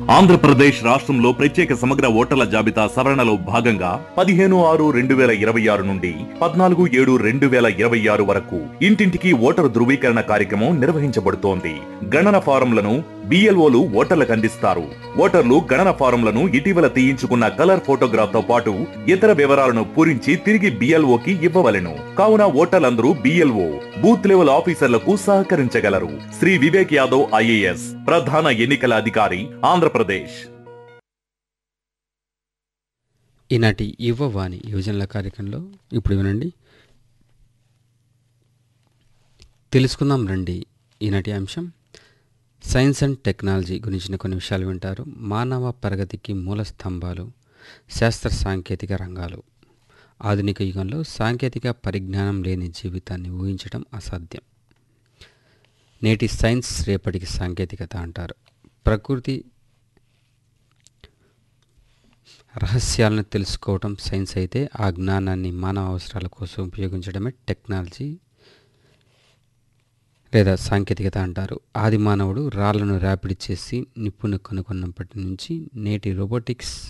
ఆంధ్రప్రదేశ్ రాష్ట్రంలో ప్రత్యేక సమగ్ర ఓటర్ల జాబితా సవరణలో భాగంగా పదిహేను ఆరు రెండు వేల ఇరవై ఆరు నుండి పద్నాలుగు ఏడు రెండు వేల ఇరవై ఆరు వరకు ఇంటింటికి ఓటరు ధృవీకరణ కార్యక్రమం నిర్వహించబడుతోంది గణన ఫారంలను బిఎల్ఓలు ఓటర్లకు అందిస్తారు ఓటర్లు గణన ఫారంలను ఇటీవల తీయించుకున్న కలర్ ఫోటోగ్రాఫ్ తో పాటు ఇతర వివరాలను పూరించి తిరిగి బిఎల్ఓకి ఇవ్వవలెను కావున ఓటర్లందరూ బిఎల్ఓ బూత్ లెవెల్ ఆఫీసర్లకు సహకరించగలరు శ్రీ వివేక్ యాదవ్ ఐఏఎస్ ప్రధాన ఎన్నికల అధికారి ఆంధ్రప్రదేశ్ ఈనాటి యువవాణి యువజనుల కార్యక్రమంలో ఇప్పుడు వినండి తెలుసుకుందాం రండి ఈనాటి అంశం సైన్స్ అండ్ టెక్నాలజీ గురించిన కొన్ని విషయాలు వింటారు మానవ ప్రగతికి మూల స్తంభాలు శాస్త్ర సాంకేతిక రంగాలు ఆధునిక యుగంలో సాంకేతిక పరిజ్ఞానం లేని జీవితాన్ని ఊహించడం అసాధ్యం నేటి సైన్స్ రేపటికి సాంకేతికత అంటారు ప్రకృతి రహస్యాలను తెలుసుకోవటం సైన్స్ అయితే ఆ జ్ఞానాన్ని మానవ అవసరాల కోసం ఉపయోగించడమే టెక్నాలజీ లేదా సాంకేతికత అంటారు ఆది మానవుడు రాళ్లను ర్యాపిడ్ చేసి నిప్పును కనుగొన్నప్పటి నుంచి నేటి రోబోటిక్స్